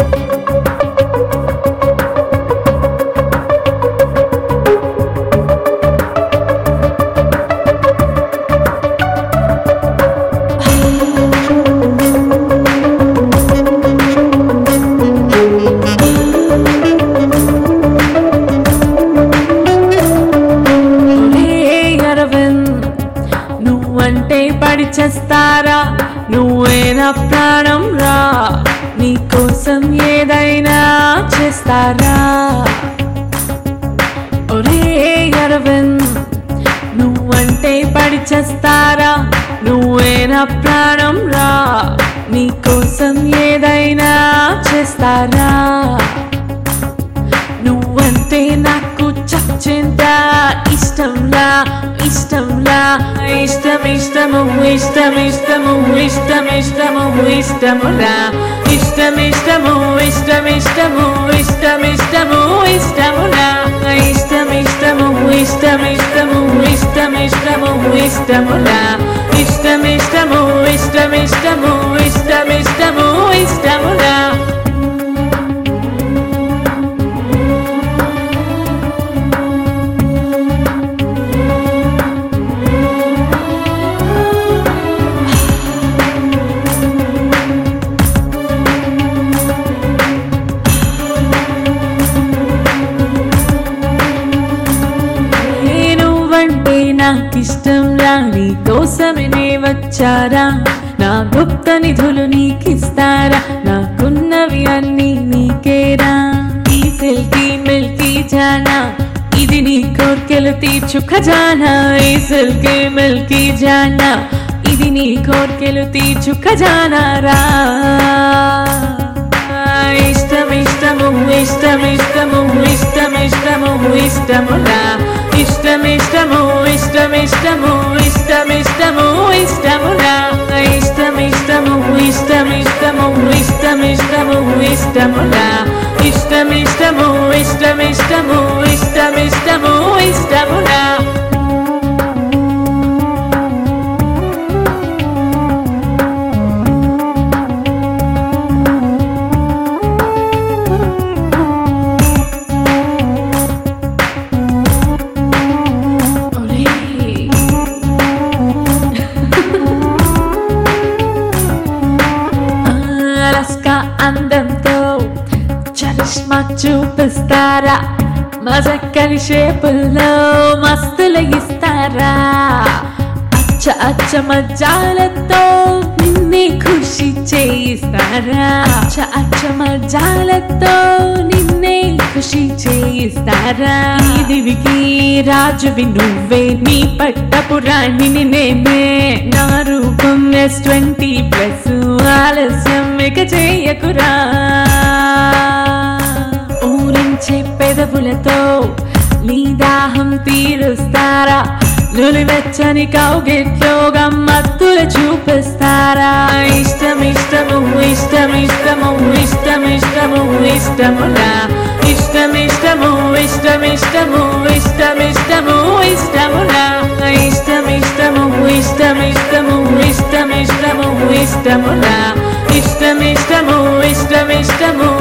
ఒరే అరవింద్ నువ్వంటే పడి చేస్తారా నువ్వే నా ప్రాణం రా నీకోసం ఏదైనా చేస్తారా ఒరే అరవింద్ నువ్వంటే పడి చేస్తారా నువ్వే నా ప్రాణం రా నీకోసం ఏదైనా చేస్తారా నువ్వంటే నాకు చచ్చేంత ఇష్టంలా ఇష్టంలా ఇష్టం ఇష్టము ఇష్టం ఇష్టము ఇష్టం ఇష్టము ఇష్టములా ఇష్టం ఇష్టము ఇష్టం ఇష్టము ఇష్టం ఇష్టము ఇష్టములా ఇష్టం ఇష్టము ఇష్టం ఇష్టము ఇష్టం ఇష్టము ఇష్టములా ఇష్టం ఇష్టము ఇష్టం ఇష్టము ఇష్టం ఇష్టము ఇష్టములా నువ్వంటే నాకిష్టం రా నీ కోసమే నే వచ్చారా నా గుప్త నిధులు నీకిస్తారా నాకున్నవి అన్ని నీకేరా ఈ సిల్కీ మిల్కీ జానా ఇది నీ కోర్కెలు తీర్చు ఖజానా ఈ సిల్కీ మిల్కీ జానా ఇది నీ కోర్కెలు తీర్చు ఖజానా రా ఇష్టం ఇష్టము ఇష్టం ఇష్టము ఇష్టం ఇష్టము ఇష్టములా ఇష్టం ఇష్టము ఇష్టం ఇష్టము ఇష్టం ఇష్టము ఇష్టములా ఇష్టం ఇష్టము ఇష్టం ఇష్టము ఇష్టం ఇష్టము ఇష్టములా ఇష్టం ఇష్టము ఇష్టం ఇష్టము ఇష్టం ఇష్టము ఇష్టములా ఒరేయ్. అలస్కా అందంతో చరిష్మా చూపిస్తారా మజక్కని షేపుల్లో మస్తులు ఇస్తారా అచ్చ అచ్చ మజ్జాలతో నిన్నే ఖుషి చేయిస్తారా అచ్చ అచ్చ మజ్జాలతో నిన్నే ఖుషి చేయిస్తారా ఈ దివికి రాజువి నువ్వే నీ పట్టపు రాణిని నేనే నా రూపం ఎస్ ట్వంటీ ప్లస్ ఆలస్యం ఇక చేయకురా ఊరించే పెదవులతో నీ దాహం తీరుస్తారా నులివెచ్చని కౌగిట్లో గమ్మత్తులు చూపిస్తారా ఇష్టం ఇష్టము ఇష్టం ఇష్టము ఇష్టం ఇష్టము ఇష్టములా ఇష్టం ఇష్టము ఇష్టం ఇష్టము ఇష్టం ఇష్టము ఇష్టములా ఇష్టం ఇష్టము ఇష్టం ఇష్టము ఇష్టం ఇష్టము ఇష్టములా ఇష్టం ఇష్టము ఇష్టం ఇష్టము